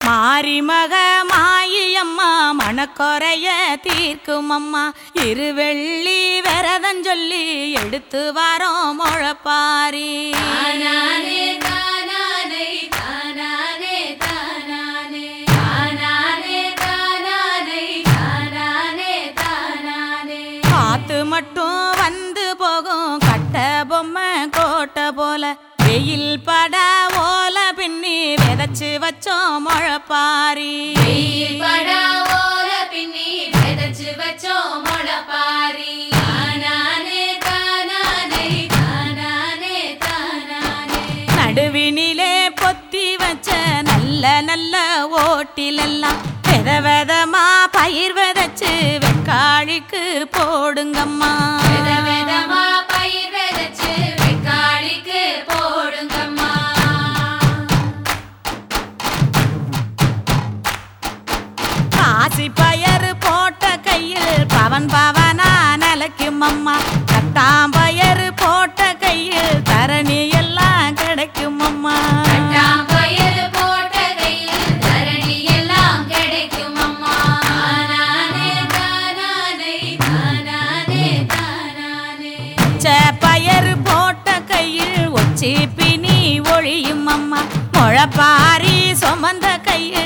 மாரிமக மாயம்மா மணக்கொறைய தீர்க்கும் அம்மா இருவெள்ளி விரதம் சொல்லி எடுத்து வரோம் முழப்பாரி தானானே தானானே தானானே தானானே தானானே தானானே தானானே தானானே காத்து மட்டும் வந்து போகும் கட்ட பொம்மை கோட்டை போல வெயில் பட ஓல பின்னி விதைச்சு வச்சோம் முழப்பாரி வெயில் படா ஓல பின்னி விதைச்சு வச்சோம் முளைப்பாரி தானானே தானானே தானானே தானானே நடுவினிலே பொத்தி வச்ச நல்ல நல்ல ஓட்டிலெல்லாம் வித விதமா பயிர் விதைச்சு வெக்காளிக்கு போடுங்கம்மா வித விதமா பயிர் விதைச்சு வெக்காளிக்கு போடுங்கம்மா காசி பயறு போட்ட கையில் பவன் பவனா நிலைக்கும் அம்மா கட்டாம் பயறு போட்ட கையில் தரணி எல்லாம் கிடைக்கும் அம்மா கட்டாம் பயிர் போட்ட கையில் தரணி எல்லாம் கிடைக்கும் அம்மா தானானே தானானே தானானே தானானே பச்சை பயறு போட்ட கையில் ஒச்சி பினி ஒழியும் அம்மா முழப்பாரி சுமந்த கையில்